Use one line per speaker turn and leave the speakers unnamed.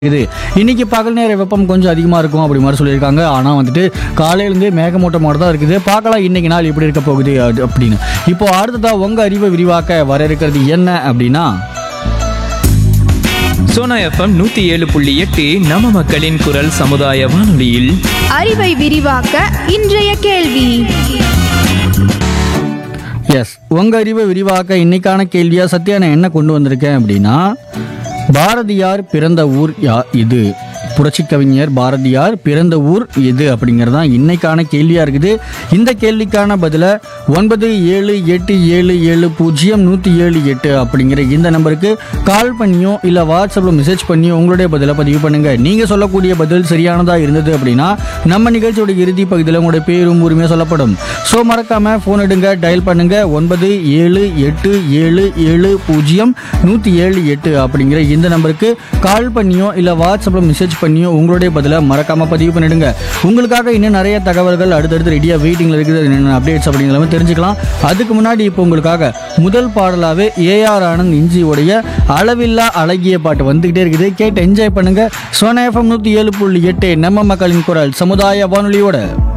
இது இன்னைக்கு பகல் நேர வெப்பம் கொஞ்சம் அதிகமாக இருக்கும் அப்படி மாதிரி சொல்லியிருக்காங்க ஆனால் வந்துட்டு காலையிலேருந்து மேகமூட்டமாக தான் இருக்குது பார்க்கலாம் இன்னைக்கு நாள் எப்படி இருக்க போகுது அது அப்படின்னு இப்போ அடுத்ததாக உங்கள் அறிவை விரிவாக்க வர இருக்கிறது என்ன அப்படின்னா
சோனா எஃப்எம் நூத்தி ஏழு புள்ளி எட்டு நம்ம மக்களின் குரல் சமுதாய வானொலியில்
அறிவை விரிவாக்க இன்றைய கேள்வி
எஸ் உங்கள் அறிவை விரிவாக்க இன்னைக்கான கேள்வியாக சத்யா நான் என்ன கொண்டு வந்திருக்கேன் அப்படின்னா பாரதியார் பிறந்த ஊர் யா இது புரட்சி கவிஞர் பாரதியார் பிறந்த ஊர் எது அப்படிங்கிறது தான் இன்னைக்கான கேள்வியாக இருக்குது இந்த கேள்விக்கான பதிலை ஒன்பது ஏழு எட்டு ஏழு ஏழு பூஜ்ஜியம் நூற்றி ஏழு எட்டு அப்படிங்கிற இந்த நம்பருக்கு கால் பண்ணியோ இல்லை வாட்ஸ்அப்பில் மெசேஜ் பண்ணியோ உங்களுடைய பதிலை பதிவு பண்ணுங்கள் நீங்கள் சொல்லக்கூடிய பதில் சரியானதாக இருந்தது அப்படின்னா நம்ம நிகழ்ச்சியோட இறுதி பகுதியில் உங்களுடைய பேரும் உரிமையாக சொல்லப்படும் ஸோ மறக்காமல் ஃபோன் எடுங்க டயல் பண்ணுங்க ஒன்பது ஏழு எட்டு ஏழு ஏழு பூஜ்ஜியம் நூற்றி ஏழு எட்டு அப்படிங்கிற இந்த நம்பருக்கு கால் பண்ணியோ இல்லை வாட்ஸ்அப்பில் மெசேஜ் பண்ணியோ உங்களுடைய பதிலை மறக்காமல் பதிவு பண்ணிடுங்க உங்களுக்காக இன்னும் நிறைய தகவல்கள் அடுத்தடுத்து ரெடியாக வெயிட்டிங்கில் இருக்குது என்னென்ன அப்டேட்ஸ் அப்படிங்கிறத தெரிஞ்சுக்கலாம் அதுக்கு முன்னாடி இப்போ உங்களுக்காக முதல் பாடலாகவே ஏஆர் ஆனந்த் இஞ்சியோடைய அளவில்லா அழகிய பாட்டு வந்துக்கிட்டே இருக்குது கேட்டு என்ஜாய் பண்ணுங்க சோனா எஃப்எம் நூற்றி ஏழு புள்ளி எட்டு நம்ம மக்களின் குரல் சமுதாய வானொலியோட